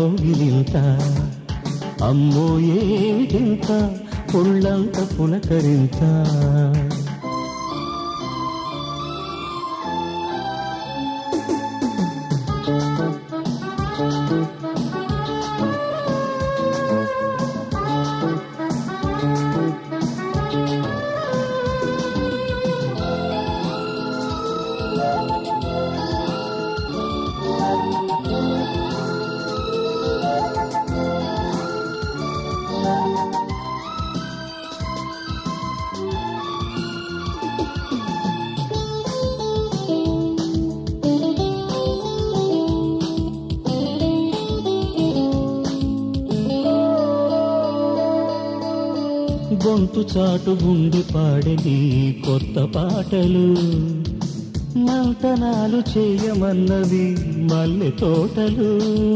కౌగిలింత అమ్మో ఏమిటింత పుళ్ళంత పులకరింత గొంతు చాటు గుండె పాడేది కొత్త పాటలు మంతనాలు చేయమన్నవి మల్లె తోటలు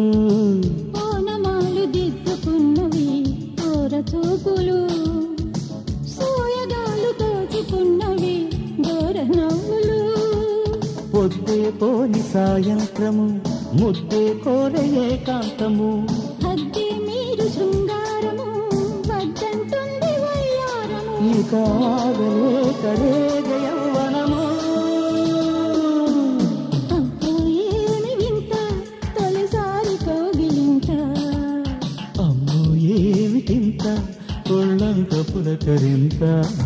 ఓనమాలు దిద్దుకున్నవి కోర చూపులు సోయగాలు దోచుకున్నవి దూర నవ్వులు పొద్దే పోని సాయంత్రము ముద్దే కోరే ఏకాంతము హద్ది మీరు శృంగారము వద్దంటుంది వయ్యారము ఇక ఆగలే కడే యౌవనము అబ్బో ఏమి వింత తొలిసారి కోగిలింత అమ్మో ఏమిటింత కొళ్ళంక పులకరింత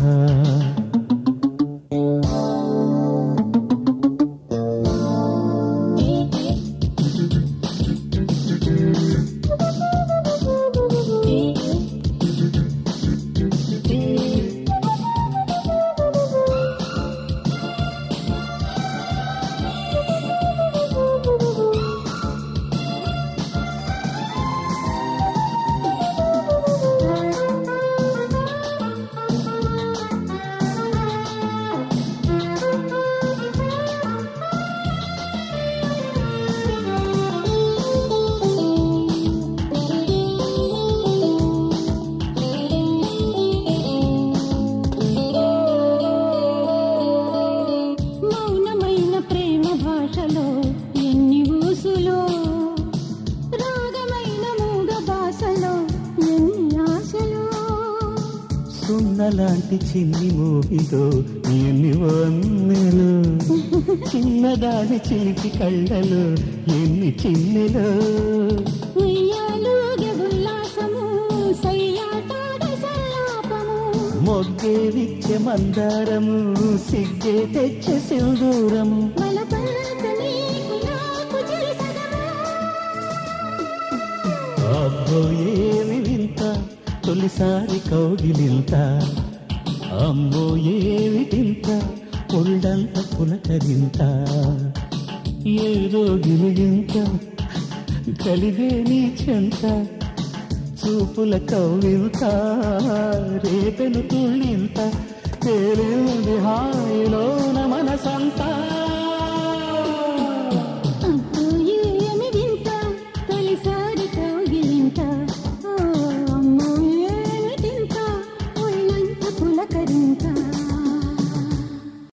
మౌనమైన ప్రేమ భాషలో ఎన్ని ఊసులో రాగమైన మూగ భాషలో ఎన్ని ఆశలో సున్నలాంటి చిన్ని మోహితో ఎన్ని వన్నెలు చిన్నదాని చిలికి కళ్ళలు ఎన్ని చిన్నెలు ఉయ్యాలుగే ఉల్లాసము సయ్యాటాడ సల్లాపము మొగ్గే విచ్చే మందారము సిగ్గే తెచ్చే సింధూరము బలపంత నీకు నాకు చిరుసగము అబ్బో ఏమి వింత తొలిసారి కౌగిలింత అమ్మో ఏమిటింత ఒళ్ళంత పులకరింత ఏదో గిలిగింత కలిగే నీ చెంత చూపుల కౌలింత రేపెను తుళ్ళింత తేలింత